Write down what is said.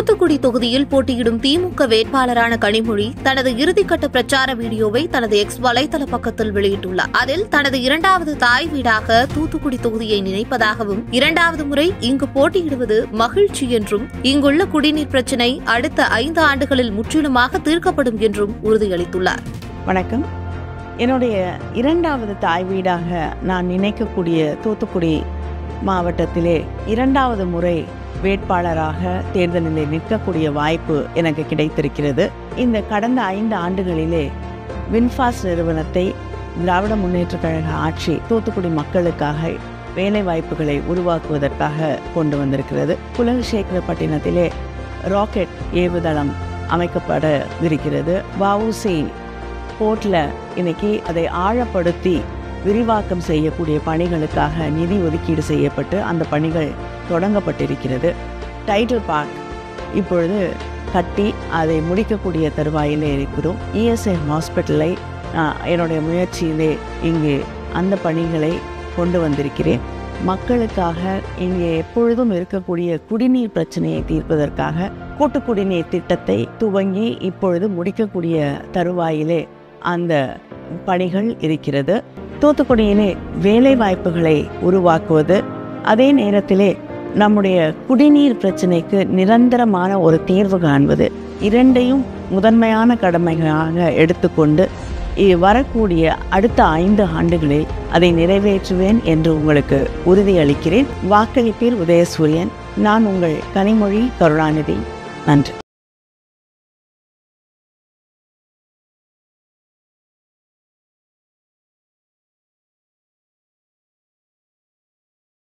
தூத்துக்குடி தொகுதியில் போட்டியிடும் திமுக வேட்பாளரான கனிமொழி தனது இறுதிக்கட்ட பிரச்சார வீடியோவை தனது எக்ஸ் வலைதள பக்கத்தில் வெளியிட்டுள்ளார் அதில் தனது இரண்டாவது தாய் வீடாக தூத்துக்குடி தொகுதியை நினைப்பதாகவும் இரண்டாவது முறை இங்கு போட்டியிடுவது மகிழ்ச்சி என்றும் இங்குள்ள குடிநீர் பிரச்சினை அடுத்த ஐந்து ஆண்டுகளில் முற்றிலுமாக தீர்க்கப்படும் என்றும் உறுதியளித்துள்ளார் வணக்கம் என்னுடைய இரண்டாவது தாய் வீடாக நான் நினைக்கக்கூடிய தூத்துக்குடி மாவட்டத்திலே இரண்டாவது முறை வேட்பாளராக தேர்தலில் நிற்கக்கூடிய வாய்ப்பு எனக்கு கிடைத்திருக்கிறது இந்த கடந்த ஐந்து ஆண்டுகளிலே வின்ஃபாஸ் நிறுவனத்தை திராவிட முன்னேற்றக் கழக ஆட்சி தூத்துக்குடி மக்களுக்காக வேலை வாய்ப்புகளை உருவாக்குவதற்காக கொண்டு வந்திருக்கிறது குலசேகரப்பட்டினத்திலே ராக்கெட் ஏவுதளம் அமைக்கப்பட இருக்கிறது வஉசி போர்ட்டில் இன்னைக்கு அதை ஆழப்படுத்தி விரிவாக்கம் செய்யக்கூடிய பணிகளுக்காக நிதி ஒதுக்கீடு செய்யப்பட்டு அந்த பணிகள் தொடங்கப்பட்டிருக்கிறது டைட்டில் பார்க் இப்பொழுது கட்டி அதை முடிக்கக்கூடிய தருவாயிலே இருக்கிறோம் இஎஸ்ஐ ஹாஸ்பிட்டலை நான் என்னுடைய முயற்சியிலே இங்கே அந்த பணிகளை கொண்டு வந்திருக்கிறேன் மக்களுக்காக இங்கே எப்பொழுதும் இருக்கக்கூடிய குடிநீர் பிரச்சனையை தீர்ப்பதற்காக கூட்டு குடிநீர் திட்டத்தை துவங்கி இப்பொழுது முடிக்கக்கூடிய தருவாயிலே அந்த பணிகள் இருக்கிறது தூத்துக்குடியிலே வேலை வாய்ப்புகளை உருவாக்குவது அதே நேரத்திலே நம்முடைய குடிநீர் பிரச்சனைக்கு நிரந்தரமான ஒரு தீர்வு காண்பது இரண்டையும் முதன்மையான கடமைகளாக எடுத்துக்கொண்டு இ- வரக்கூடிய அடுத்த ஐந்து ஆண்டுகளில் அதை நிறைவேற்றுவேன் என்று உங்களுக்கு உறுதியளிக்கிறேன் வாக்களிப்பீர் உதயசூரியன் நான் உங்கள் கனிமொழி கருணாநிதி நன்றி